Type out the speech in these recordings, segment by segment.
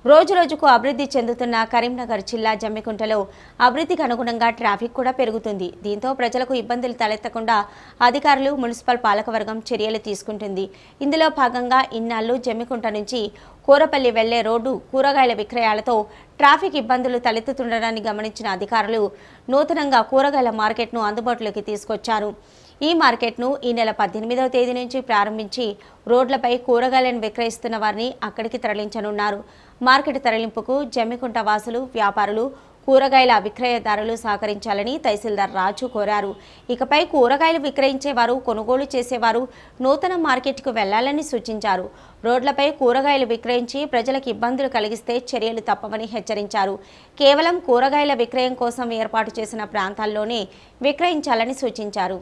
రోజురోజుకు అభివృద్ధి చెందుతున్న కరీంనగర్ జిల్లా జమ్మికుంటలో అభివృద్ధికి అనుగుణంగా ట్రాఫిక్ కూడా పెరుగుతుంది దీంతో ప్రజలకు ఇబ్బందులు తలెత్తకుండా అధికారులు మున్సిపల్ పాలకవర్గం చర్యలు తీసుకుంటుంది ఇందులో భాగంగా ఇన్నాళ్లు జమ్మికుంట నుంచి కూరపల్లి వెళ్లే రోడ్డు కూరగాయల విక్రయాలతో ట్రాఫిక్ ఇబ్బందులు తలెత్తుతుండడాన్ని గమనించిన అధికారులు నూతనంగా కూరగాయల మార్కెట్ను అందుబాటులోకి తీసుకొచ్చారు ఈ మార్కెట్ను ఈ నెల పద్దెనిమిదవ తేదీ నుంచి ప్రారంభించి రోడ్లపై కూరగాయలను విక్రయిస్తున్న వారిని అక్కడికి తరలించనున్నారు మార్కెట్ తరలింపుకు జమ్మికుంట వాసులు వ్యాపారులు కూరగాయల విక్రయదారులు సహకరించాలని తహసీల్దార్ రాజు కోరారు ఇకపై కూరగాయలు విక్రయించేవారు కొనుగోలు చేసేవారు నూతన మార్కెట్కు వెళ్లాలని సూచించారు రోడ్లపై కూరగాయలు విక్రయించి ప్రజలకు ఇబ్బందులు కలిగిస్తే చర్యలు తప్పవని హెచ్చరించారు కేవలం కూరగాయల విక్రయం కోసం ఏర్పాటు చేసిన ప్రాంతాల్లోనే విక్రయించాలని సూచించారు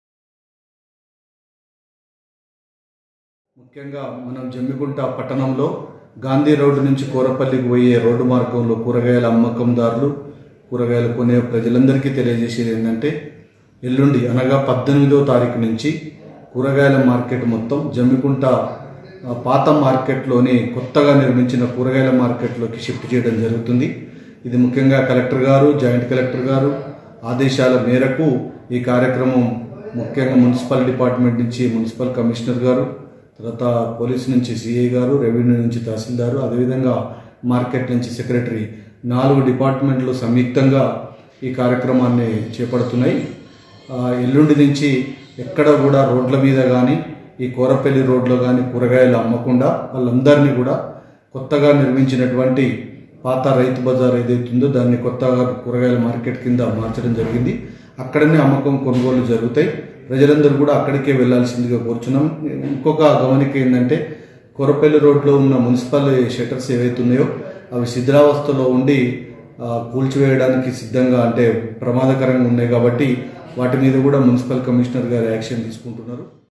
ముఖ్యంగా మనం జమ్మిగుంట పట్టణంలో గాంధీ రోడ్డు నుంచి కోరపల్లికి పోయే రోడ్డు మార్గంలో కూరగాయల అమ్మకందారులు కూరగాయలు కొనే ప్రజలందరికీ తెలియజేసేది ఏంటంటే ఎల్లుండి అనగా పద్దెనిమిదో తారీఖు నుంచి కూరగాయల మార్కెట్ మొత్తం జమ్మికుంట ఆ, పాత మార్కెట్లోని కొత్తగా నిర్మించిన కూరగాయల మార్కెట్లోకి షిఫ్ట్ చేయడం జరుగుతుంది ఇది ముఖ్యంగా కలెక్టర్ గారు జాయింట్ కలెక్టర్ గారు ఆదేశాల మేరకు ఈ కార్యక్రమం ముఖ్యంగా మున్సిపల్ డిపార్ట్మెంట్ నుంచి మున్సిపల్ కమిషనర్ గారు తర్వాత పోలీస్ నుంచి సిఐ గారు రెవెన్యూ నుంచి తహసీల్దారు అదేవిధంగా మార్కెట్ నుంచి సెక్రటరీ నాలుగు డిపార్ట్మెంట్లు సంయుక్తంగా ఈ కార్యక్రమాన్ని చేపడుతున్నాయి ఆ, ఎల్లుండి నుంచి ఎక్కడ కూడా రోడ్ల మీద కానీ ఈ కోరపల్లి రోడ్లో కానీ కూరగాయలు అమ్మకుండా వాళ్ళందరినీ కూడా కొత్తగా నిర్మించినటువంటి పాత రైతు బజార్ ఏదైతుందో దాన్ని కొత్తగా కూరగాయల మార్కెట్ కింద మార్చడం జరిగింది అక్కడనే అమ్మకం కొనుగోలు జరుగుతాయి ప్రజలందరూ కూడా అక్కడికే వెళ్లాల్సిందిగా కోరుచున్నాం ఇంకొక గమనిక ఏంటంటే కొరపల్లి రోడ్లో ఉన్న మున్సిపల్ షట్టర్స్ ఏవైతే ఉన్నాయో అవి శిథిలావస్థలో ఉండి ఆ, కూల్చివేయడానికి సిద్ధంగా అంటే ప్రమాదకరంగా ఉన్నాయి కాబట్టి వాటి మీద కూడా మున్సిపల్ కమిషనర్ గారు యాక్షన్ తీసుకుంటున్నారు